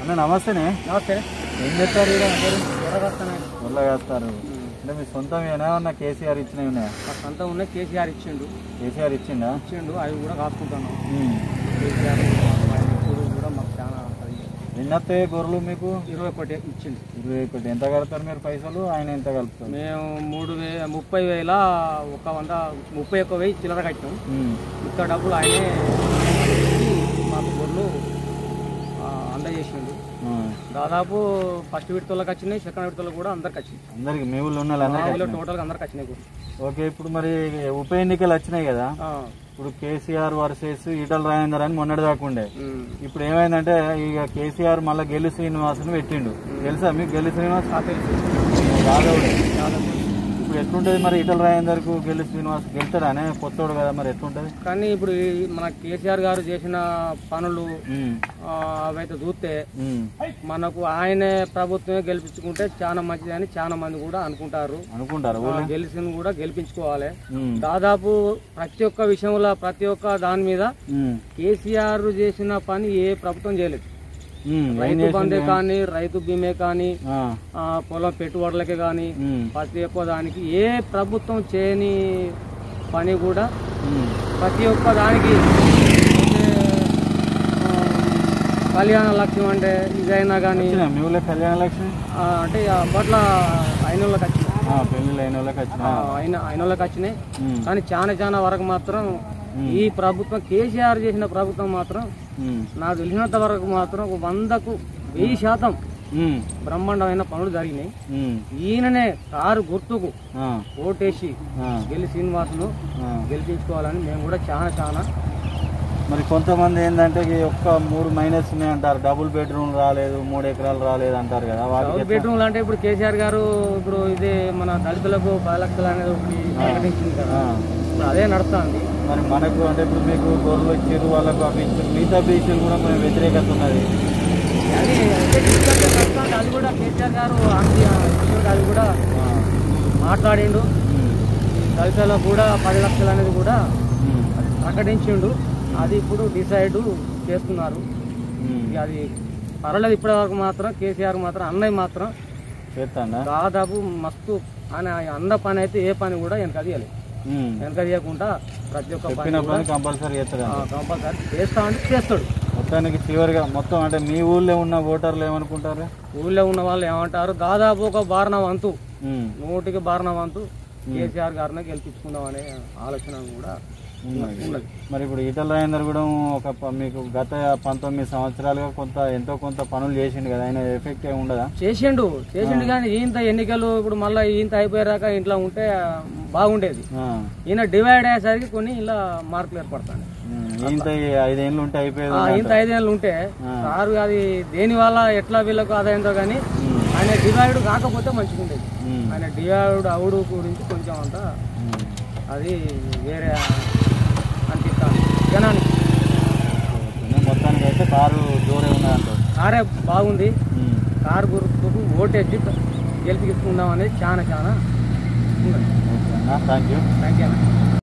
అన్న నమస్తేనే నమస్తే ఏం చేస్తారు ఈడ అందరూ ఎర్రగొస్తాను ఊర్లో వేస్తారు అంటే మీ సొంతం ఏనా ఉన్న కేసీఆర్ ఇచ్చినవి ఉన్నాయా మా సొంత ఉన్న కేసీఆర్ ఇచ్చిండు కేసీఆర్ ఇచ్చిండా ఇచ్చిండు అవి కూడా కాసుకుంటాను ఉమ్. కేసీఆర్ ఇప్పుడు కూడా మాకు చాలా అది ఎన్ని వస్తాయి గొర్రెలు మీకు ఇరవై ఒకటి ఇచ్చిండు ఇరవై ఒకటి ఎంత కడతారు మీరు పైసలు ఆయన ఎంత కలుపుతారు మేము మూడు వే ముప్పై వేల ఒక వంద ముప్పై ఒక్క వెయ్యి చిల్లర కట్టాం ఉమ్. ఇంత డబ్బులు ఆయనే మాకు గొర్రెలు ఆ, అందజేసిండు ఆ. దాదాపు ఫస్ట్ విడతలకు వచ్చినాయి సెకండ్ విడతలకు కూడా అందరికి వచ్చినాయి అందరికి మీ ఊళ్ళో ఉన్న వాళ్ళందరికీ వీళ్ళు వచ్చినాయి. టోటల్గా అందరికి వచ్చినాయి గొర్రెలు. ఓకే ఇప్పుడు మరి ఉప ఎన్నికలు వచ్చినాయి కదా ఆ, ఇప్పుడు కేసీఆర్ వర్సెస్ ఈటల రాజేందర్ అని మొన్నటి దాకా ఉండే ఉమ్. ఇప్పుడు ఏమైందంటే ఇక కేసీఆర్ మళ్ళీ గెలు శ్రీనివాస్ని పెట్టిండు తెలుసా మీకు గెలు శ్రీనివాస్ ఆ తెలుసు యాదవుడే చాలా తెలుసు. ఇప్పుడు ఎట్లుంటది మరి ఈటల రాజేందర్ కు గెలు శ్రీనివాస్ గెలుతాడానే కొత్తోడు కదా మరి ఎట్లుంటది కానీ ఇప్పుడు ఈ మన కేసీఆర్ గారు చేసిన పనులు ఉమ్, ఆ, అవైతే చూస్తే ఉమ్, మనకు ఆయనే ప్రభుత్వమే గెలిపించుకుంటే చాలా మంచిది అని చాలా మంది కూడా అనుకుంటారు అనుకుంటారు ఆ, గెలిచిన కూడా గెలిపించుకోవాలి ఉమ్, దాదాపు ప్రతి ఒక్క విషయంలో ప్రతి ఒక్క దాని మీద ఉమ్, కేసీఆర్ చేసిన పని ఏ ప్రభుత్వం చేయలేదు ఉమ్, ఏం రైతు బంధే చేసిండు? కానీ రైతు బీమే కానీ ఆ, ఆ, పొలం పెట్టుబడులకే కానీ ఉమ్, ప్రతి ఒక్క దానికి ఏ ప్రభుత్వం చేయని పని కూడా ఉమ్, ప్రతి ఒక్క దానికి అంటే, ఆ, కళ్యాణ లక్ష్యం అంటే ఇదైనా కానీ వచ్చినా మీ ఊళ్ళో కళ్యాణ లక్ష్మి అంటే అప్పట్లో అయిన వాళ్ళకి వచ్చినాయి ఆ, పెళ్లిళ్ళు అయిన వాళ్ళకి వచ్చిన ఆ, అయిన అయిన వాళ్ళకి వచ్చినాయి ఉమ్, కానీ చాలా చాలా వరకు మాత్రం ఈ ప్రభుత్వం కేసీఆర్ చేసిన ప్రభుత్వం మాత్రం ఉమ్, నాకు తెలిసినంత వరకు మాత్రం ఒక వందకు వెయ్యి శాతం ఉమ్, బ్రహ్మాండమైన పనులు జరిగినాయి ఉమ్, ఈయననే కారు గుర్తుకు ఆ, ఓటేసి ఆ, గెలి శ్రీనివాసును ఆ. గెలిపించుకోవాలని మేము కూడా చాలా చాలా మరి కొంతమంది ఏంటంటే ఈ ఒక్క మూడు మైనస్ ఉన్నాయి అంటారు డబుల్ బెడ్రూమ్ రాలేదు మూడు ఎకరాలు రాలేదు అంటారు కదా వాటికి డబుల్ బెడ్రూమ్లు అంటే ఇప్పుడు కేసీఆర్ గారు ఇప్పుడు ఇది మన దళితులకు పది లక్షలు అనేది ఒకటి ప్రకటించింది కదా ఆ. ఇప్పుడు అదే నడుస్తుంది మరి మనకు అంటే ఇప్పుడు మీకు గొర్రెలు ఇచ్చారు వాళ్ళకు అవి ఇచ్చారు మిగతా బీసీలు కూడా కొంచెం వ్యతిరేకత ఉన్నది అది అదే discussion నడుస్తుంది. అది కూడా కేసీఆర్ గారు ఆంటీ- కిషోర్ గారు కూడా ఆ. మాట్లాడిండు ఉమ్, దళితులకు కూడా పది లక్షలు అనేది కూడా ఉమ్, అది ప్రకటించిండు అది ఇప్పుడు డిసైడ్ చేస్తున్నారు ఉమ్. ఇక అది పర్వాలేదు ఇప్పటి వరకు మాత్రం కేసీఆర్ మాత్రం అన్నయ్య మాత్రం చేస్తాడా దాదాపు మస్తు ఆయన అన్న పని అయితే ఏ పని కూడా వెనక తీయాలి ఉమ్. వెనక తీయకుండా ప్రతి ఒక్క పని చెప్పిన పని కంపల్సరీ చేస్తాడా కంపల్సరీ చేస్తా అంటే చేస్తాడు మొత్తానికి చివరిగా మొత్తం అంటే మీ ఊళ్ళో ఉన్న ఓటర్లు ఏమనుకుంటారు ఊళ్ళో ఉన్న వాళ్ళు ఏమంటారు దాదాపు ఒక బారణ వంతు ఉమ్, నూటికి బారణ వంతు కేసీఆర్ గారిని గెలిపించుకుందాం అనే ఆలోచన కూడా ఉన్నది. ఉన్నది మరి ఇప్పుడు ఈటల రాజేందర్ కూడా ఒక ప- మీకు గత పంతొమ్మిది సంవత్సరాలుగా కొంత ఎంతో కొంత పనులు చేసిండు కదా ఆయన ఎఫెక్ట్ ఏమి ఉండదా చేసిండు చేసిండు కానీ ఈయంత ఎన్నికలు ఇప్పుడు మళ్ళీ ఈయంత అయిపోయాక ఇంట్లో ఉంటే బాగుండేది ఆ, ఈయన డివైడ్ అయ్యేసరికి కొన్ని ఇలా మార్పులు ఏర్పడతాయి ఉమ్, ఇంత ఈ ఐదేళ్ళు ఉంటే అయిపోయేది ఆ, ఇంత ఐదేళ్ళు ఉంటే సారు అది దేని వల్ల ఎట్లా వీళ్ళకు అదైందో కానీ ఆయన డివైడ్ కాకపోతే మంచిగా ఉండేది ఉమ్, ఆయన డివైడ్ అవుడు గురించి కొంచెం అంతా ఉమ్. అది వేరే అనిపిస్తాను జనానికి ఓకే. మొత్తానికి అయితే కారు జోరే ఉన్నదంటారు కారే బాగుంది ఉమ్. కారు గుర్తుకు ఓటేసి గెలిపించుకుందాం అనేది చాలా చాలా ఉన్నది ఓకే అన్న థ్యాంక్ యూ థ్యాంక్ యూ అన్న